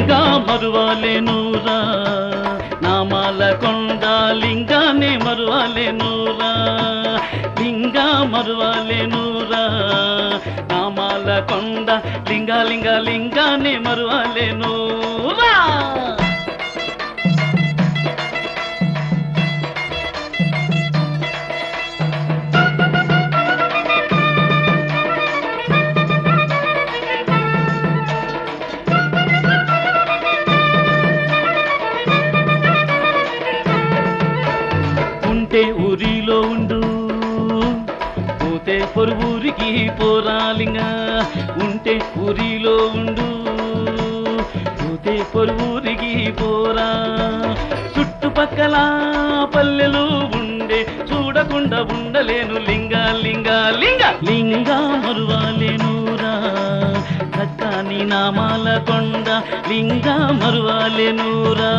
లింగ మరువాలేనురా నామాల కొండ లింగానే మరువాలేనురా లింగ మరువాలేనురా నామాల కొండ లింగ లింగ లింగానే మరువాలేనురా ఉంటే ఊరిలో ఉండు పోతే పొరుగురికి పోరాలింగా ఉంటే ఊరిలో ఉండు పోతే పొరుగురికి పోరా చుట్టుపక్కల పల్లెలు ఉండే చూడకుండా ఉండలేను లింగ లింగ లింగ లింగ మరువాలేనురా చక్కని నామాల కొండ లింగ మరువాలేనురా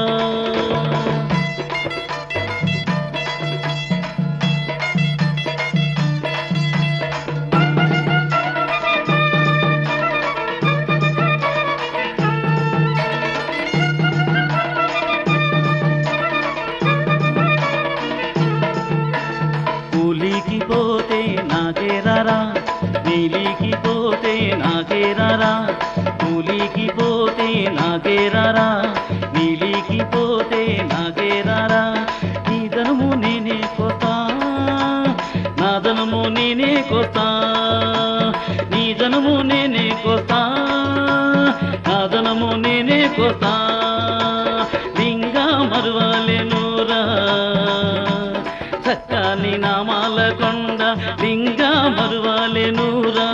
కూలికి పోతే నాకే రారా నీలికి పోతే నాకే రారా కూలికి పోతే నాకే రారా నీలికి పోతే నాకే రారా నీ ధనము నేనే కోతా నా ధనము నేనే కోతా నీ ధనము నేనే కోతా నా ధనము నేనే కోతా లింగ మరువాలేనురా చక్కని నామాల కొండ లింగ మరువాలేనురా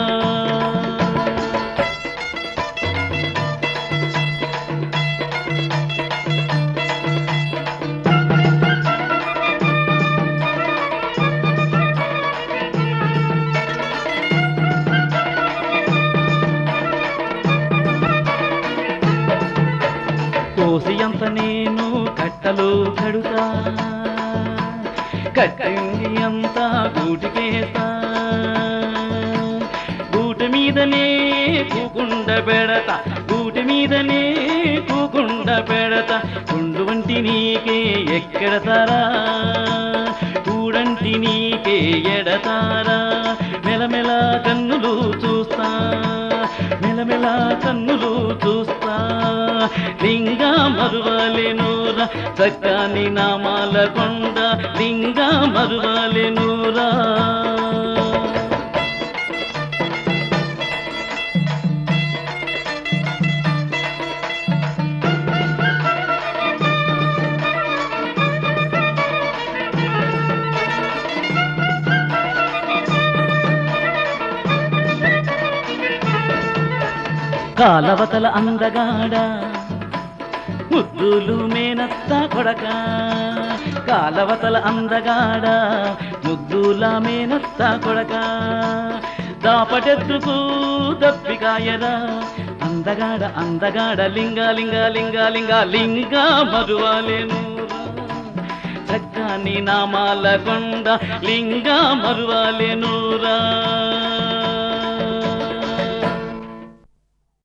కోసి అంత నేను కట్టలు కడుతా కట్టింది అంతా గూటికేస్తా గూటి మీదనే కూకుండ పెడతా గూటి మీదనే కూకుండ పెడతా గుండు వంటి నీకే ఎక్కడతారా కూడంటి నీకే ఎడతారా మెలమెల కన్నులు చూస్తా మెలమెల కన్నులు చూస్తా లింగ మరువాలేనురా చక్కని నామాల కొండ లింగ మరువాలేనురా కాలవతల అందగాడ ముద్దులు మేనత్త కొడక కాలవతల అందగాడ ముద్దుల మేనత్త కొడక దాపటెత్తుకు దప్పికాయరా అందగాడ అందగాడ లింగ లింగ లింగ లింగ లింగ మరువాలేను చక్కని నామాల కొండ లింగ మరువాలేనురా